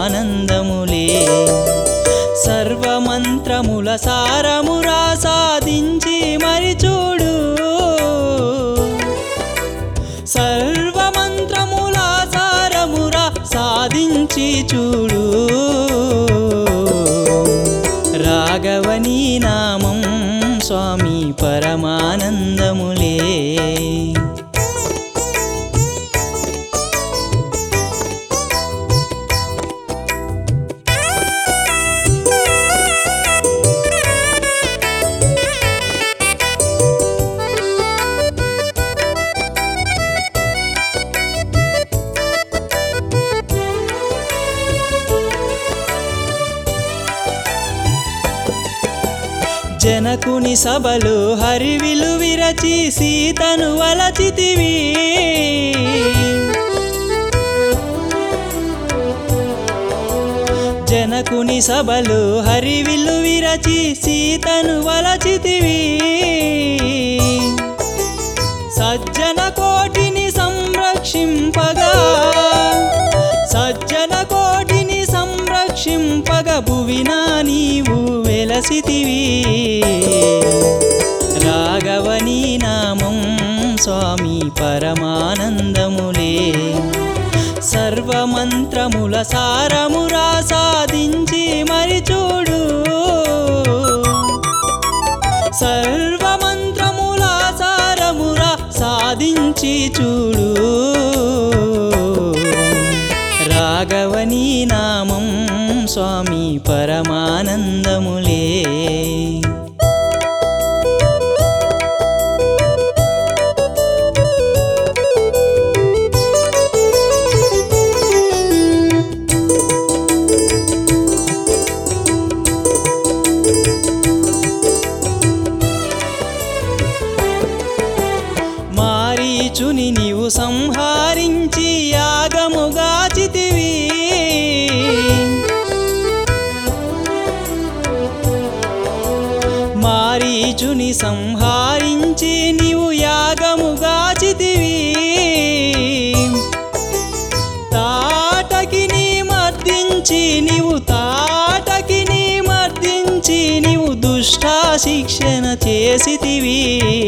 పరమానందములే సర్వమంత్రముల సారమురా సాధించి మరి చూడు సర్వమంత్రముల సారమురా సాధించి చూడు రాఘవని నామం స్వామి పరమానందములే జనకుని సభలు హరివిలు విరచి సీతను వలచితివి జనకుని సభలు హరివిలు విరచి సీతను వలచితివి సజ్జన కోటిని సంరక్షింపగా సజ్జన కోటిని సంరక్షింపగ భువినా నీవు వెలసితివి రాఘవని నామం స్వామి పరమానందములే సర్వమంత్రముల సారమురా సాధించి మరి చూడు సర్వమంత్రముల సారమురా సాధించి చూడు రాఘవని నామం స్వామి పరమానందములే మారీచుని నీవు సంహరించి యాగముగాచితివి మారీచుని సంహరించి నీవు యాగముగాచితివి తాటకిని మర్దించి నీవు తాటకిని మర్దించి నీవు దుష్టా శిక్షణ చేసితివి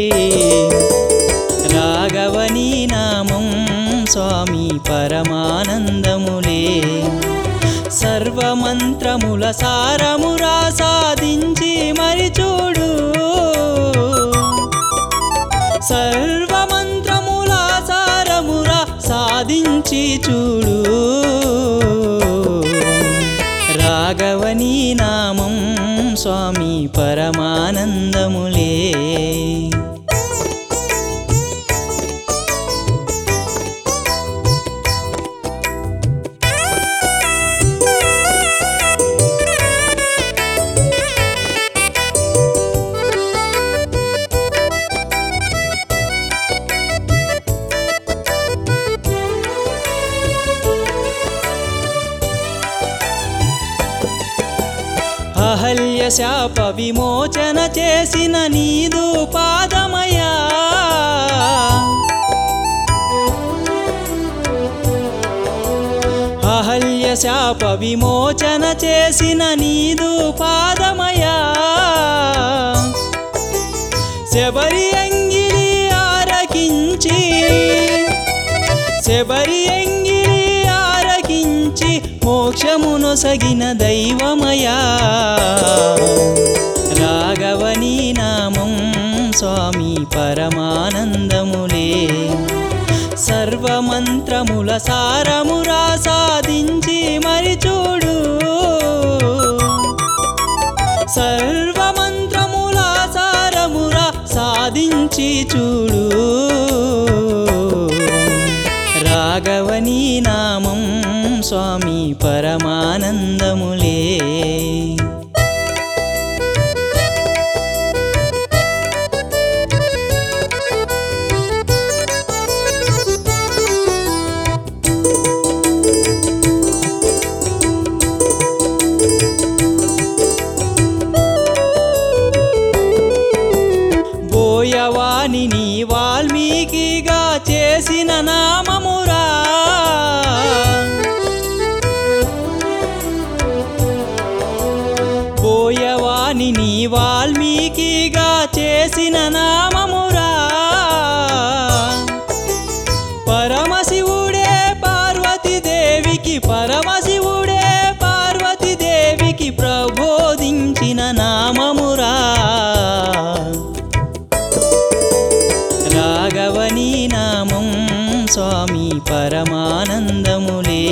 రాఘవని నామం స్వామి పరమానందములే సర్వమంత్రముల సారమురా సాధించి మరి చూడు సర్వమంత్రముల సారమురా సాధించి చూడు రాఘవని నామం స్వామి పరమానందములే అహల్య శాప విమోచన చేసిన నీదు పాదమయా అహల్య శాప విమోచన చేసిన నీదు పాదమయా శబరి అంగిలి ఆరకించి శబరి అంగిలి ఆరకించి మోక్షమును సగిన దైవమయా రాఘవని నామం స్వామి పరమానందములే సర్వమంత్రముల సారమురా సాధించి మరి చూడు సర్వమంత్రముల సారమురా సాధించి చూడు రాఘవని నామం స్వామి పరమానందములే బోయవాణి నీ వాల్మీకిగా చేసిన నామమురా బోయవాణి నీ వాల్మీకిగా చేసిన నామమురా పరమశివుడే పార్వతీదేవికి పరమశివుడే పార్వతీదేవికి ప్రబోధించిన నామమురా రాఘవని నామం స్వామి పరమానందములే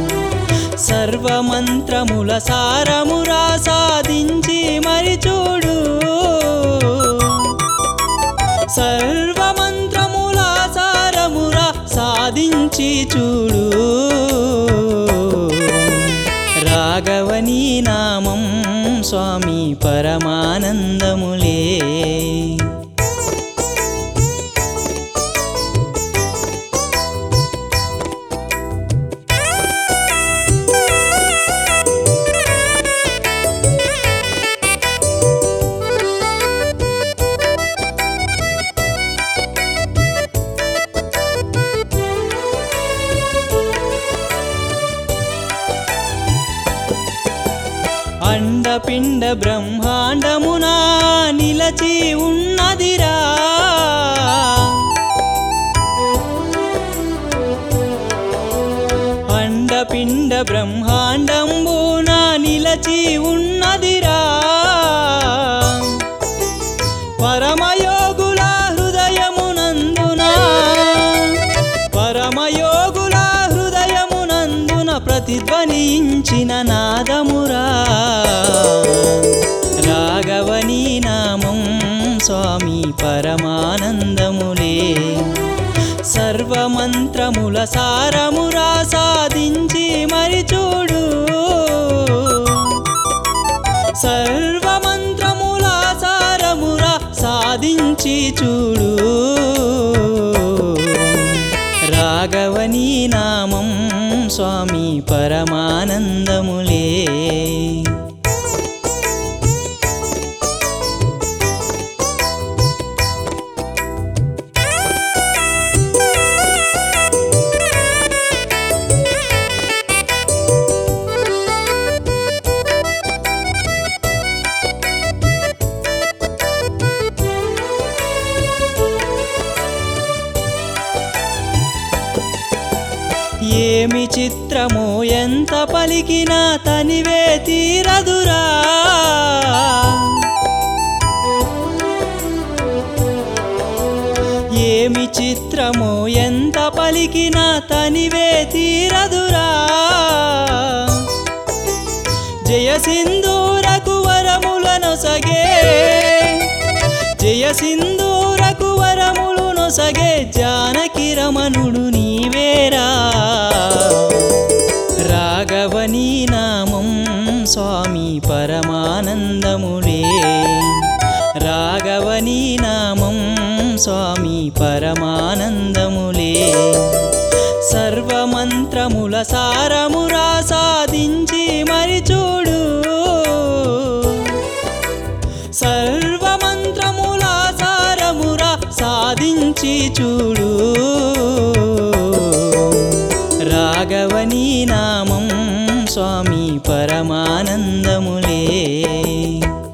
సర్వమంత్రముల సారమురా సాధించి మరి చూడు సర్వమంత్రముల సారమురా సాధించి చూడు రాఘవని నామం స్వామి పరమానందములే అండపిండ బ్రహ్మాండమునా నిలచి ఉన్నదిరా అండపిండ బ్రహ్మాండంబునా నిలచి ఉన్నదిరా పరమయోగుల హృదయమునందున పరమయోగుల హృదయమునందున ప్రతిధ్వనించిన నాదమురా రాఘవని నామం స్వామి పరమానందములే సర్వమంత్రముల సారమురా సాధించి మరి చూడు సర్వమంత్రముల సారమురా సాధించి చూడు రాఘవని నామం స్వామి పరమానందములే ఏమి చిత్రమో ఎంత పలికినా తనివే తీరదురా ఏమి చిత్రమో ఎంత పలికినా తనివే తీరదురా జయ సింధూరకు వరములను సగే జయ సింధూరకు వరములు నొసగే జానకి రమణుడు నీవేరా రాఘవని నామం స్వామి పరమానందములే రాఘవని నామం స్వామి పరమానందములే సర్వమంత్రముల సారమురా సాధించి మరి చూడు సర్వమంత్రముల సారమురా సాధించి చూడు రాఘవని నామం స్వామి పరమానందములే